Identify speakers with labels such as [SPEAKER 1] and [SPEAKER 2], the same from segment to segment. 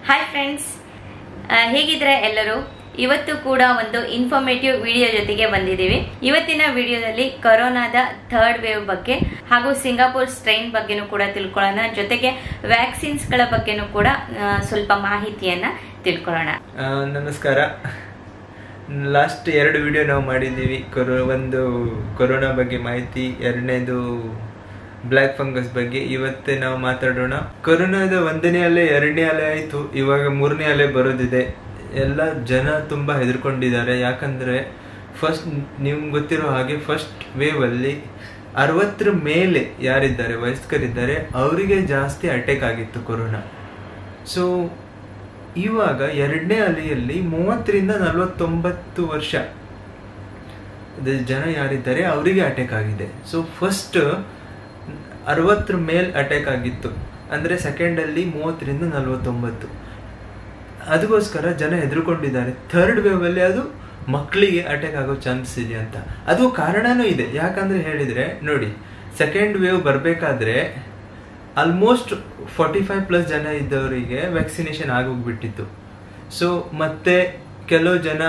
[SPEAKER 1] hi friends ಹೇಗಿದ್ರೆ ಎಲ್ಲರೂ ಇವತ್ತು ಕೂಡ ಒಂದು ಇನ್ಫಾರ್ಮೇಟಿವ್ ವಿಡಿಯೋ ಜೊತೆಗೆ ಬಂದಿದ್ದೀವಿ ಇವತ್ತಿನ ವಿಡಿಯೋದಲ್ಲಿ ಕೊರೋನಾದ ಥರ್ಡ್ ವೇವ್ ಬಗ್ಗೆ ಹಾಗೂ ಸಿಂಗಾಪುರ್ ಸ್ಟ್ರೈನ್ ಬಗ್ಗೆನೂ ಕೂಡ ತಿಳ್ಕೊಳ್ಳೋಣ ಜೊತೆಗೆ ವ್ಯಾಕ್ಸಿನ್ಸ್ಗಳ ಬಗ್ಗೆನೂ ಕೂಡ ಆ, ಸ್ವಲ್ಪ ಮಾಹಿತಿಯನ್ನ ತಿಳ್ಕೊಳ್ಳೋಣ
[SPEAKER 2] ಆ, ನಮಸ್ಕಾರ ಲಾಸ್ಟ್ ಎರಡು ವಿಡಿಯೋ ನಾವು ಮಾಡಿದ್ದೀವಿ ಕೊರೋ ಒಂದು ಕೊರೋನಾ ಬಗ್ಗೆ ಮಾಹಿತಿ ಎರಡನೇದು ಬ್ಲ್ಯಾಕ್ ಫಂಗಸ್ ಬಗ್ಗೆ ಇವತ್ತೇ ನಾವು ಮಾತಾಡೋಣ ಕೊರೋನಾದ ಒಂದನೇ ಅಲೆ ಎರಡನೇ ಅಲೆ ಆಯಿತು ಇವಾಗ ಮೂರನೇ ಅಲೆ ಬರೋದಿದೆ ಎಲ್ಲ ಜನ ತುಂಬ ಹೆದರ್ಕೊಂಡಿದ್ದಾರೆ ಯಾಕಂದರೆ ಫಸ್ಟ್ ನಿಮ್ಗೆ ಗೊತ್ತಿರೋ ಹಾಗೆ ಫಸ್ಟ್ ವೇವಲ್ಲಿ ಅರವತ್ತರ ಮೇಲೆ ಯಾರಿದ್ದಾರೆ ವಯಸ್ಕರಿದ್ದಾರೆ ಅವರಿಗೆ ಜಾಸ್ತಿ ಅಟ್ಯಾಕ್ ಆಗಿತ್ತು ಕೊರೋನಾ ಸೊ ಇವಾಗ ಎರಡನೇ ಅಲೆಯಲ್ಲಿ ಮೂವತ್ತರಿಂದ ನಲವತ್ತೊಂಬತ್ತು ವರ್ಷ ಅದೇ ಜನ ಯಾರಿದ್ದಾರೆ ಅವರಿಗೆ ಅಟ್ಯಾಕ್ ಆಗಿದೆ ಸೊ ಫಸ್ಟ್ ಅರವತ್ತರ ಮೇಲ್ ಅಟ್ಯಾಕ್ ಆಗಿತ್ತು ಅಂದರೆ ಸೆಕೆಂಡಲ್ಲಿ ಮೂವತ್ತರಿಂದ ನಲವತ್ತೊಂಬತ್ತು ಅದಕ್ಕೋಸ್ಕರ ಜನ ಹೆದರ್ಕೊಂಡಿದ್ದಾರೆ ಥರ್ಡ್ ವೇವ್ ಅಲ್ಲಿ ಅದು ಮಕ್ಕಳಿಗೆ ಅಟ್ಯಾಕ್ ಆಗೋ ಚಾನ್ಸ್ ಇದೆ ಅಂತ ಅದು ಕಾರಣನೂ ಇದೆ ಯಾಕಂದ್ರೆ ಹೇಳಿದ್ರೆ ನೋಡಿ ಸೆಕೆಂಡ್ ವೇವ್ ಬರಬೇಕಾದ್ರೆ ಆಲ್ಮೋಸ್ಟ್ ಫಾರ್ಟಿ ಫೈವ್ ಪ್ಲಸ್ ಜನ ಇದ್ದವರಿಗೆ ವ್ಯಾಕ್ಸಿನೇಷನ್ ಆಗೋಗ್ಬಿಟ್ಟಿತ್ತು ಸೊ ಮತ್ತೆ ಕೆಲವು ಜನ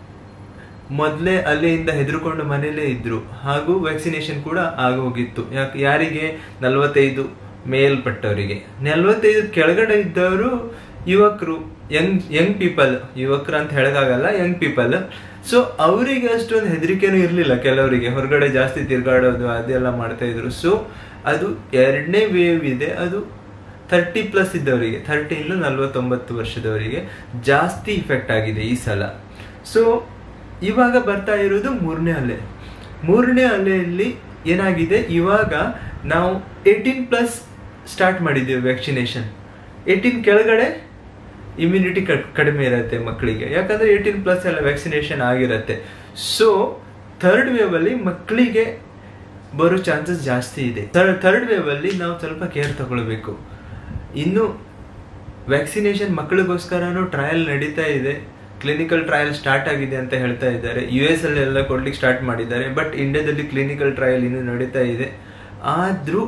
[SPEAKER 2] ಮೊದಲೇ ಅಲ್ಲಿಂದ ಹೆದರ್ಕೊಂಡು ಮನೇಲೇ ಇದ್ರು ಹಾಗೂ ವ್ಯಾಕ್ಸಿನೇಷನ್ ಕೂಡ ಆಗೋಗಿತ್ತು ಯಾಕೆ ಯಾರಿಗೆ ನಲವತ್ತೈದು ಮೇಲ್ಪಟ್ಟವರಿಗೆ ನಲವತ್ತೈದು ಕೆಳಗಡೆ ಇದ್ದವರು ಯುವಕರು ಯಂಗ್ ಯಂಗ್ ಪೀಪಲ್ ಯುವಕರು ಅಂತ ಹೇಳಕ್ಕಾಗಲ್ಲ ಯಂಗ್ ಪೀಪಲ್ ಸೊ ಅವರಿಗೆ ಅಷ್ಟೊಂದು ಹೆದರಿಕೆನೂ ಇರಲಿಲ್ಲ ಕೆಲವರಿಗೆ ಹೊರಗಡೆ ಜಾಸ್ತಿ ತಿರ್ಗಾಡೋದು ಅದೆಲ್ಲ ಮಾಡ್ತಾ ಇದ್ರು ಸೊ ಅದು ಎರಡನೇ ವೇವ್ ಇದೆ ಅದು ಥರ್ಟಿ ಪ್ಲಸ್ ಇದ್ದವರಿಗೆ ಥರ್ಟಿಯಿಂದ ನಲವತ್ತೊಂಬತ್ತು ವರ್ಷದವರಿಗೆ ಜಾಸ್ತಿ ಇಫೆಕ್ಟ್ ಆಗಿದೆ ಈ ಸಲ ಸೊ ಇವಾಗ ಬರ್ತಾ ಇರೋದು ಮೂರನೇ ಅಲೆ ಮೂರನೇ ಅಲೆಯಲ್ಲಿ ಏನಾಗಿದೆ ಇವಾಗ ನಾವು ಏಯ್ಟೀನ್ ಪ್ಲಸ್ ಸ್ಟಾರ್ಟ್ ಮಾಡಿದ್ದೀವಿ ವ್ಯಾಕ್ಸಿನೇಷನ್ ಏಯ್ಟೀನ್ ಕೆಳಗಡೆ ಇಮ್ಯುನಿಟಿ ಕಡಿಮೆ ಇರುತ್ತೆ ಮಕ್ಕಳಿಗೆ ಯಾಕಂದ್ರೆ ಏಯ್ಟೀನ್ ಪ್ಲಸ್ ಎಲ್ಲ ವ್ಯಾಕ್ಸಿನೇಷನ್ ಆಗಿರುತ್ತೆ ಸೊ ಥರ್ಡ್ ವೇವ್ ಅಲ್ಲಿ ಮಕ್ಕಳಿಗೆ ಬರೋ ಚಾನ್ಸಸ್ ಜಾಸ್ತಿ ಇದೆ ಥರ್ಡ್ ವೇವ್ ಅಲ್ಲಿ ನಾವು ಸ್ವಲ್ಪ ಕೇರ್ ತಗೊಳ್ಬೇಕು ಇನ್ನು ವ್ಯಾಕ್ಸಿನೇಷನ್ ಮಕ್ಕಳಿಗೋಸ್ಕರನೂ ಟ್ರಯಲ್ ನಡೀತಾ ಇದೆ ಕ್ಲಿನಿಕಲ್ ಟ್ರಯಲ್ ಸ್ಟಾರ್ಟ್ ಆಗಿದೆ ಅಂತ ಹೇಳ್ತಾ ಇದ್ದಾರೆ ಯು ಎಸ್ ಅಲ್ಲಿ ಎಲ್ಲ ಕೊಡ್ಲಿಕ್ಕೆ ಸ್ಟಾರ್ಟ್ ಮಾಡಿದ್ದಾರೆ ಬಟ್ ಇಂಡಿಯಾದಲ್ಲಿ ಕ್ಲಿನಿಕಲ್ ಟ್ರಯಲ್ ಇನ್ನೂ ನಡೀತಾ ಇದೆ ಆದ್ರೂ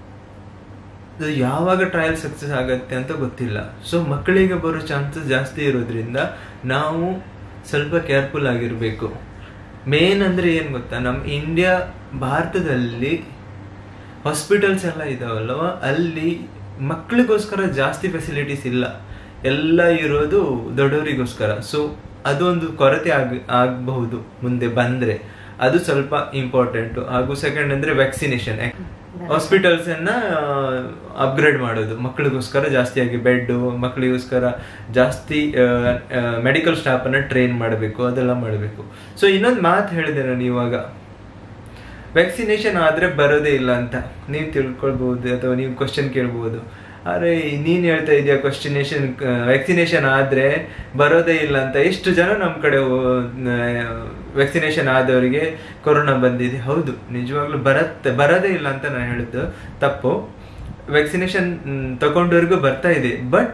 [SPEAKER 2] ಅದು ಯಾವಾಗ ಟ್ರಯಲ್ ಸಕ್ಸಸ್ ಆಗತ್ತೆ ಅಂತ ಗೊತ್ತಿಲ್ಲ ಸೊ ಮಕ್ಕಳಿಗೆ ಬರೋ ಚಾನ್ಸಸ್ ಜಾಸ್ತಿ ಇರೋದ್ರಿಂದ ನಾವು ಸ್ವಲ್ಪ ಕೇರ್ಫುಲ್ ಆಗಿರಬೇಕು ಮೇನ್ ಅಂದ್ರೆ ಏನು ಗೊತ್ತಾ ನಮ್ಮ ಇಂಡಿಯಾ ಭಾರತದಲ್ಲಿ ಹಾಸ್ಪಿಟಲ್ಸ್ ಎಲ್ಲ ಇದಾವಲ್ವ ಅಲ್ಲಿ ಮಕ್ಕಳಿಗೋಸ್ಕರ ಜಾಸ್ತಿ ಫೆಸಿಲಿಟೀಸ್ ಇಲ್ಲ ಎಲ್ಲ ಇರೋದು ದೊಡ್ಡವರಿಗೋಸ್ಕರ ಸೊ ಅದೊಂದು ಕೊರತೆ ಆಗ ಆಗಬಹುದು ಮುಂದೆ ಬಂದ್ರೆ ಅದು ಸ್ವಲ್ಪ ಇಂಪಾರ್ಟೆಂಟ್ ಹಾಗೂ ಸೆಕೆಂಡ್ ಅಂದ್ರೆ ವ್ಯಾಕ್ಸಿನೇಷನ್ ಹಾಸ್ಪಿಟಲ್ಸ್ ಅನ್ನ ಅಪ್ಗ್ರೇಡ್ ಮಾಡೋದು ಮಕ್ಕಳಿಗೋಸ್ಕರ ಜಾಸ್ತಿಯಾಗಿ ಬೆಡ್ ಮಕ್ಕಳಿಗೋಸ್ಕರ ಜಾಸ್ತಿ ಮೆಡಿಕಲ್ ಸ್ಟಾಫ್ ಅನ್ನ ಟ್ರೈನ್ ಮಾಡಬೇಕು ಅದೆಲ್ಲ ಮಾಡಬೇಕು ಸೊ ಇನ್ನೊಂದು ಮಾತು ಹೇಳಿದೆ ನಾನು ಇವಾಗ ವ್ಯಾಕ್ಸಿನೇಷನ್ ಆದ್ರೆ ಬರೋದೇ ಇಲ್ಲ ಅಂತ ನೀವು ತಿಳ್ಕೊಳ್ಬಹುದು ಅಥವಾ ನೀವು ಕ್ವಶನ್ ಕೇಳ್ಬಹುದು ಅರೆ ನೀನ್ ಹೇಳ್ತಾ ಇದೀಯ ಕ್ವಶನೇಷನ್ ವ್ಯಾಕ್ಸಿನೇಷನ್ ಆದ್ರೆ ಬರೋದೇ ಇಲ್ಲ ಅಂತ ಎಷ್ಟು ಜನ ನಮ್ಮ ಕಡೆ ವ್ಯಾಕ್ಸಿನೇಷನ್ ಆದವರಿಗೆ ಕೊರೋನಾ ಬಂದಿದೆ ಹೌದು ನಿಜವಾಗ್ಲೂ ಬರತ್ತೆ ಬರೋದೇ ಇಲ್ಲ ಅಂತ ನಾನು ಹೇಳಿದ್ದು ತಪ್ಪು ವ್ಯಾಕ್ಸಿನೇಷನ್ ತಗೊಂಡವ್ರಿಗೂ ಬರ್ತಾ ಇದೆ ಬಟ್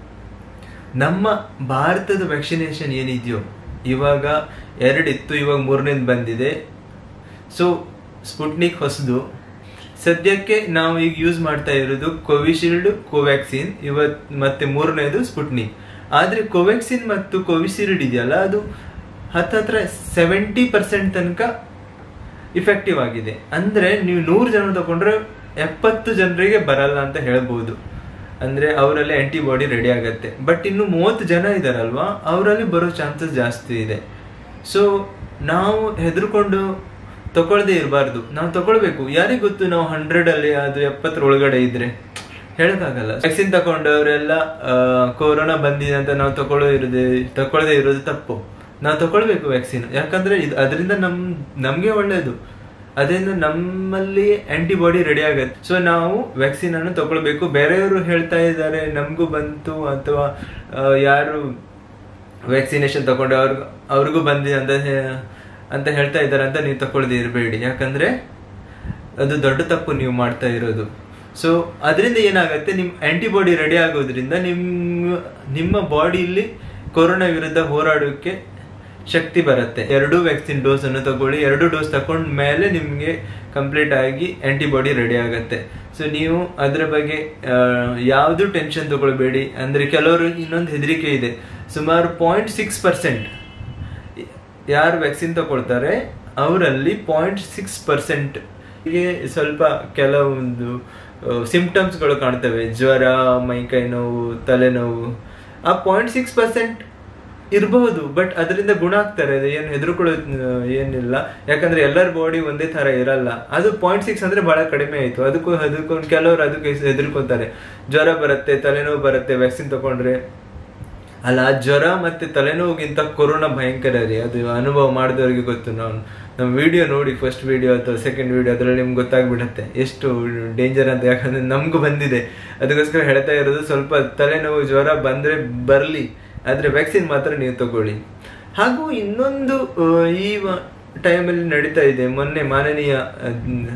[SPEAKER 2] ನಮ್ಮ ಭಾರತದ ವ್ಯಾಕ್ಸಿನೇಷನ್ ಏನಿದೆಯೋ ಇವಾಗ ಎರಡಿತ್ತು ಇವಾಗ ಮೂರನೇದು ಬಂದಿದೆ ಸೊ ಸ್ಪುಟ್ನಿಕ್ ಹೊಸದು ಸದ್ಯಕ್ಕೆ ನಾವು ಈಗ ಯೂಸ್ ಮಾಡ್ತಾ ಇರೋದು ಕೋವಿಶೀಲ್ಡ್ ಕೋವ್ಯಾಕ್ಸಿನ್ ಇವತ್ ಮತ್ತೆ ಮೂರನೇದು ಸ್ಪುಟ್ನಿಕ್ ಆದ್ರೆ ಕೋವ್ಯಾಕ್ಸಿನ್ ಮತ್ತು ಕೋವಿಶೀಲ್ಡ್ ಇದೆಯಲ್ಲ ಅದು ಹತ್ತತ್ರ ಸೆವೆಂಟಿ ಪರ್ಸೆಂಟ್ ತನಕ ಇಫೆಕ್ಟಿವ್ ಆಗಿದೆ ಅಂದ್ರೆ ನೀವು ನೂರು ಜನ ತಗೊಂಡ್ರೆ ಎಪ್ಪತ್ತು ಜನರಿಗೆ ಬರಲ್ಲ ಅಂತ ಹೇಳ್ಬೋದು ಅಂದ್ರೆ ಅವರಲ್ಲಿ ಆಂಟಿಬಾಡಿ ರೆಡಿ ಆಗತ್ತೆ ಬಟ್ ಇನ್ನು ಮೂವತ್ತು ಜನ ಇದಾರಲ್ವಾ ಅವರಲ್ಲಿ ಬರೋ ಚಾನ್ಸಸ್ ಜಾಸ್ತಿ ಇದೆ ಸೊ ನಾವು ಹೆದರ್ಕೊಂಡು ತಗೊಳ್ದೇ ಇರಬಾರ್ದು ನಾವು ತಗೊಳ್ಬೇಕು ಯಾರಿಗ್ ಗೊತ್ತು ನಾವು ಹಂಡ್ರೆಡ್ ಅಲ್ಲಿ ಅದು ಎಪ್ಪತ್ತರ ಒಳಗಡೆ ಇದ್ರೆ ಹೇಳಕ್ಕಾಗಲ್ಲ ವ್ಯಾಕ್ಸಿನ್ ತಗೊಂಡವರೆಲ್ಲ ಕೊರೋನಾ ಬಂದಿದೆ ಅಂತ ನಾವು ತಗೊಳ್ಳೋ ಇರೋದೇ ತಗೊಳ್ಳದೆ ಇರೋದು ತಪ್ಪು ನಾವು ತಗೊಳ್ಬೇಕು ವ್ಯಾಕ್ಸಿನ್ ಯಾಕಂದ್ರೆ ಇದು ಅದರಿಂದ ನಮ್ ನಮ್ಗೆ ಒಳ್ಳೇದು ಅದರಿಂದ ನಮ್ಮಲ್ಲಿ ಆಂಟಿಬಾಡಿ ರೆಡಿ ಆಗತ್ತೆ ಸೊ ನಾವು ವ್ಯಾಕ್ಸಿನ್ ಅನ್ನು ತಗೊಳ್ಬೇಕು ಬೇರೆಯವರು ಹೇಳ್ತಾ ಇದ್ದಾರೆ ನಮಗೂ ಬಂತು ಅಥವಾ ಯಾರು ವ್ಯಾಕ್ಸಿನೇಷನ್ ತಗೊಂಡು ಅವ್ರಿಗೂ ಅವ್ರಿಗೂ ಬಂದಿದೆ ಅಂತ ಅಂತ ಹೇಳ್ತಾ ಇದ್ದಾರೆ ಅಂತ ನೀವು ತಗೊಳ್ದೆ ಇರಬೇಡಿ ಯಾಕಂದ್ರೆ ಅದು ದೊಡ್ಡ ತಪ್ಪು ನೀವು ಮಾಡ್ತಾ ಇರೋದು ಸೊ ಅದರಿಂದ ಏನಾಗುತ್ತೆ ನಿಮ್ ಆಂಟಿಬಾಡಿ ರೆಡಿ ಆಗೋದ್ರಿಂದ ನಿಮ್ ನಿಮ್ಮ ಬಾಡಿಯಲ್ಲಿ ಕೊರೋನಾ ವಿರುದ್ಧ ಹೋರಾಡೋಕೆ ಶಕ್ತಿ ಬರುತ್ತೆ ಎರಡು ವ್ಯಾಕ್ಸಿನ್ ಡೋಸ್ ಅನ್ನು ತಗೊಳ್ಳಿ ಎರಡು ಡೋಸ್ ತಕೊಂಡ ಮೇಲೆ ನಿಮಗೆ ಕಂಪ್ಲೀಟ್ ಆಗಿ ಆಂಟಿಬಾಡಿ ರೆಡಿ ಆಗುತ್ತೆ ಸೊ ನೀವು ಅದರ ಬಗ್ಗೆ ಯಾವುದು ಟೆನ್ಷನ್ ತಗೊಳ್ಬೇಡಿ ಅಂದ್ರೆ ಕೆಲವರು ಇನ್ನೊಂದು ಹೆದರಿಕೆ ಇದೆ ಸುಮಾರು ಪಾಯಿಂಟ್ ಸಿಕ್ಸ್ ಪರ್ಸೆಂಟ್ ಯಾರು ವ್ಯಾಕ್ಸಿನ್ ತಗೊಳ್ತಾರೆ ಅವರಲ್ಲಿ ಪಾಯಿಂಟ್ ಸಿಕ್ಸ್ ಪರ್ಸೆಂಟ್ ಹೀಗೆ ಸ್ವಲ್ಪ ಕೆಲವೊಂದು ಸಿಂಪ್ಟಮ್ಸ್ಗಳು ಕಾಣ್ತವೆ ಜ್ವರ ಮೈಕೈ ನೋವು ತಲೆನೋವು ಆ ಪಾಯಿಂಟ್ ಸಿಕ್ಸ್ ಪರ್ಸೆಂಟ್ ಇರಬಹುದು ಬಟ್ ಅದರಿಂದ ಗುಣ ಆಗ್ತಾರೆ ಅದು ಏನು ಹೆದರ್ಕೊಳ್ಳೋದು ಏನಿಲ್ಲ ಯಾಕಂದ್ರೆ ಎಲ್ಲರ ಬಾಡಿ ಒಂದೇ ತರ ಇರಲ್ಲ ಅದು ಪಾಯಿಂಟ್ ಸಿಕ್ಸ್ ಅಂದ್ರೆ ಬಹಳ ಕಡಿಮೆ ಆಯ್ತು ಅದಕ್ಕೂ ಅದಕ್ಕೂ ಕೆಲವರು ಅದಕ್ಕೆ ಹೆದರ್ಕೊತಾರೆ ಜ್ವರ ಬರುತ್ತೆ ತಲೆನೋವು ಬರುತ್ತೆ ವ್ಯಾಕ್ಸಿನ್ ತಗೊಂಡ್ರೆ ಅಲ್ಲ ಆ ಜ್ವರ ಮತ್ತೆ ತಲೆನೋವಿಗಿಂತ ಕೊರೋನಾ ಭಯಂಕರ ರೀ ಅದು ಅನುಭವ ಮಾಡಿದವರಿಗೆ ಗೊತ್ತು ನಾವು ನಮ್ಮ ವಿಡಿಯೋ ನೋಡಿ ಫಸ್ಟ್ ವಿಡಿಯೋ ಅಥವಾ ಸೆಕೆಂಡ್ ವಿಡಿಯೋ ಅದರಲ್ಲಿ ನಿಮ್ಗೆ ಗೊತ್ತಾಗ್ಬಿಡುತ್ತೆ ಎಷ್ಟು ಡೇಂಜರ್ ಅಂತ ಯಾಕಂದ್ರೆ ನಮ್ಗೂ ಬಂದಿದೆ ಅದಕ್ಕೋಸ್ಕರ ಹೇಳ್ತಾ ಇರೋದು ಸ್ವಲ್ಪ ತಲೆನೋವು ಜ್ವರ ಬಂದ್ರೆ ಬರಲಿ ಆದ್ರೆ ವ್ಯಾಕ್ಸಿನ್ ಮಾತ್ರ ನೀವು ತಗೊಳ್ಳಿ ಹಾಗೂ ಇನ್ನೊಂದು ಆ, ಈ ಟೈಮಲ್ಲಿ ನಡೀತಾ ಇದೆ ಮೊನ್ನೆ ಮಾನನೀಯ ಆ,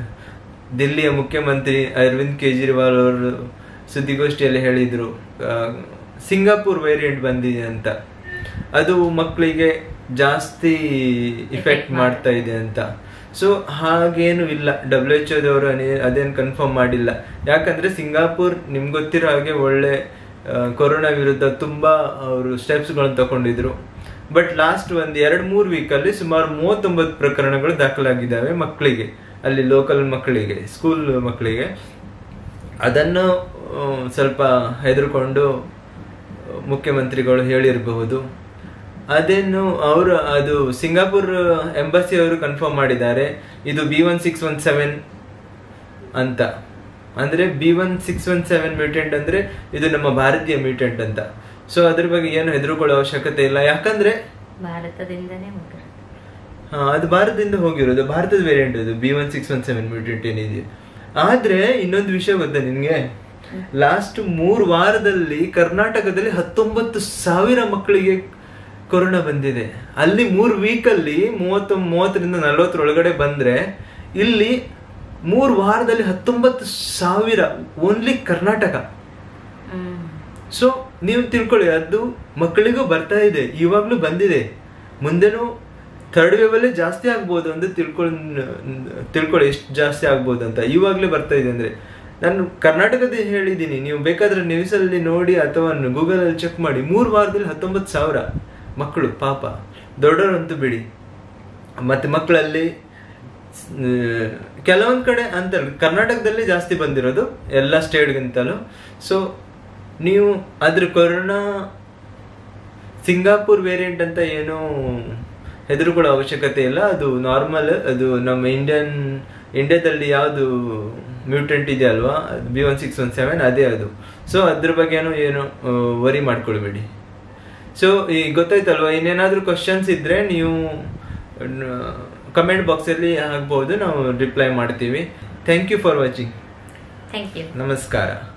[SPEAKER 2] ದಿಲ್ಲಿಯ ಮುಖ್ಯಮಂತ್ರಿ ಅರವಿಂದ್ ಕೇಜ್ರಿವಾಲ್ ಅವರು ಸುದ್ದಿಗೋಷ್ಠಿಯಲ್ಲಿ ಹೇಳಿದ್ರು ಆ, ಸಿಂಗಾಪುರ್ ವೇರಿಯಂಟ್ ಬಂದಿದೆ ಅಂತ ಅದು ಮಕ್ಕಳಿಗೆ ಜಾಸ್ತಿ ಇಫೆಕ್ಟ್ ಮಾಡ್ತಾ ಇದೆ ಅಂತ ಸೊ ಹಾಗೇನು ಇಲ್ಲ ಡಬ್ಲ್ಯೂ ಎಚ್ ಓದವರು ಅದೇನು ಕನ್ಫರ್ಮ್ ಮಾಡಿಲ್ಲ ಯಾಕಂದ್ರೆ ಸಿಂಗಾಪುರ್ ನಿಮ್ಗೆ ಗೊತ್ತಿರೋ ಹಾಗೆ ಒಳ್ಳೆ ಆ, ಕೊರೋನಾ ವಿರುದ್ಧ ತುಂಬಾ ಅವರು ಸ್ಟೆಪ್ಸ್ಗಳನ್ನು ತಗೊಂಡಿದ್ರು ಬಟ್ ಲಾಸ್ಟ್ ಒಂದ್ ಎರಡ್ ಮೂರ್ ವೀಕ್ ಅಲ್ಲಿ ಸುಮಾರು ಮೂವತ್ತೊಂಬತ್ತು ಪ್ರಕರಣಗಳು ದಾಖಲಾಗಿದ್ದಾವೆ ಮಕ್ಕಳಿಗೆ ಅಲ್ಲಿ ಲೋಕಲ್ ಮಕ್ಕಳಿಗೆ ಸ್ಕೂಲ್ ಮಕ್ಕಳಿಗೆ ಅದನ್ನು ಆ, ಸ್ವಲ್ಪ ಹೆದರ್ಕೊಂಡು ಮುಖ್ಯಮಂತ್ರಿಗಳು ಹೇಳಿರಬಹುದು ಅದೇನು ಅವರು ಅದು ಸಿಂಗಾಪುರ್ ಎಂಬಸಿ ಅವರು ಕನ್ಫರ್ಮ್ ಮಾಡಿದ್ದಾರೆ ಇದು B one six one seven ಅಂತ ಅಂದ್ರೆ B one six one seven mutant ಅಂದ್ರೆ ಇದು ನಮ್ಮ ಭಾರತೀಯ ಮ್ಯೂಟೆಂಟ್ ಅಂತ ಸೊ ಅದ್ರ ಬಗ್ಗೆ ಏನು ಹೆದರ್ಕೊಳ್ಳೋ ಅವಶ್ಯಕತೆ ಇಲ್ಲ ಯಾಕಂದ್ರೆ
[SPEAKER 1] ಭಾರತದಿಂದನೇ ಹೋಗಿರೋದು
[SPEAKER 2] ಹಾ, ಅದು ಭಾರತದಿಂದ ಹೋಗಿರೋದು ಭಾರತದ ವೇರಿಯಂಟ್ ಅದು B one six one seven mutant ಏನಿದೆ ಆದ್ರೆ ಇನ್ನೊಂದು ವಿಷಯ ಗೊತ್ತಾ ನಿನ್ಗೆ ಲಾಸ್ಟ್ ಮೂರು ವಾರದಲ್ಲಿ ಕರ್ನಾಟಕದಲ್ಲಿ ಹತ್ತೊಂಬತ್ತು ಸಾವಿರ ಮಕ್ಕಳಿಗೆ ಕೊರೋನಾ ಬಂದಿದೆ ಅಲ್ಲಿ ಮೂರು ವೀಕಲ್ಲಿ ಮೂವತ್ತು ಮೂವತ್ತರಿಂದ ನಲವತ್ತರೊಳಗಡೆ ಬಂದ್ರೆ ಇಲ್ಲಿ ಮೂರು ವಾರದಲ್ಲಿ ಹತ್ತೊಂಬತ್ತು ಸಾವಿರ ಓನ್ಲಿ ಕರ್ನಾಟಕ
[SPEAKER 1] ಹ್ಮ್
[SPEAKER 2] ಸೊ ನೀವು ತಿಳ್ಕೊಳ್ಳಿ ಅದು ಮಕ್ಕಳಿಗೂ ಬರ್ತಾ ಇದೆ ಇವಾಗ್ಲೂ ಬಂದಿದೆ ಮುಂದೆನೂ ಥರ್ಡ್ ವೇವ್ ಅಲ್ಲೇ ಜಾಸ್ತಿ ಆಗ್ಬೋದು ಅಂತ ತಿಳ್ಕೊಂಡ್ ತಿಳ್ಕೊಳ್ಳಿ ಎಷ್ಟು ಜಾಸ್ತಿ ಆಗ್ಬೋದು ಅಂತ ಇವಾಗ್ಲೇ ಬರ್ತಾ ಇದೆ ಅಂದ್ರೆ ನಾನು ಕರ್ನಾಟಕದ ಹೇಳಿದ್ದೀನಿ ನೀವು ಬೇಕಾದ್ರೆ ನ್ಯೂಸ್ ಅಲ್ಲಿ ನೋಡಿ ಅಥವಾ ಗೂಗಲ್ ಅಲ್ಲಿ ಚೆಕ್ ಮಾಡಿ ಮೂರು ವಾರದಲ್ಲಿ ಹತ್ತೊಂಬತ್ತು ಸಾವಿರ ಮಕ್ಕಳು ಪಾಪ ದೊಡ್ಡವರಂತೂ ಬಿಡಿ ಮತ್ತೆ ಮಕ್ಕಳಲ್ಲಿ ಕೆಲವೊಂದ್ ಕಡೆ ಅಂತ ಕರ್ನಾಟಕದಲ್ಲಿ ಜಾಸ್ತಿ ಬಂದಿರೋದು ಎಲ್ಲ ಸ್ಟೇಟ್ಗಿಂತಲೂ ಸೊ ನೀವು ಅದ್ರ ಕೊರೋನಾ ಸಿಂಗಾಪುರ್ ವೇರಿಯಂಟ್ ಅಂತ ಏನು ಹೆದರುಕೊಳ್ಳೋ ಅವಶ್ಯಕತೆ ಇಲ್ಲ ಅದು ನಾರ್ಮಲ್ ಅದು ನಮ್ಮ ಇಂಡಿಯನ್ ಇಂಡಿಯಾದಲ್ಲಿ ಯಾವುದು ಮ್ಯೂಟೆಂಟ್ ಇದೆ ಅಲ್ವಾ B one six one seven ಅದೇ ಅದು ಸೊ ಅದ್ರ ಬಗ್ಗೆನೂ ಏನು ವರಿ ಮಾಡ್ಕೊಳ್ಬೇಡಿ ಸೊ ಈ ಗೊತ್ತಾಯ್ತಲ್ವಾ ಇನ್ನೇನಾದ್ರೂ ಕ್ವಶನ್ಸ್ ಇದ್ರೆ ನೀವು ಕಮೆಂಟ್ ಬಾಕ್ಸಲ್ಲಿ ಹಾಕ್ಬೋದು ನಾವು ರಿಪ್ಲೈ ಮಾಡ್ತೀವಿ thank you for watching
[SPEAKER 1] thank you
[SPEAKER 2] ನಮಸ್ಕಾರ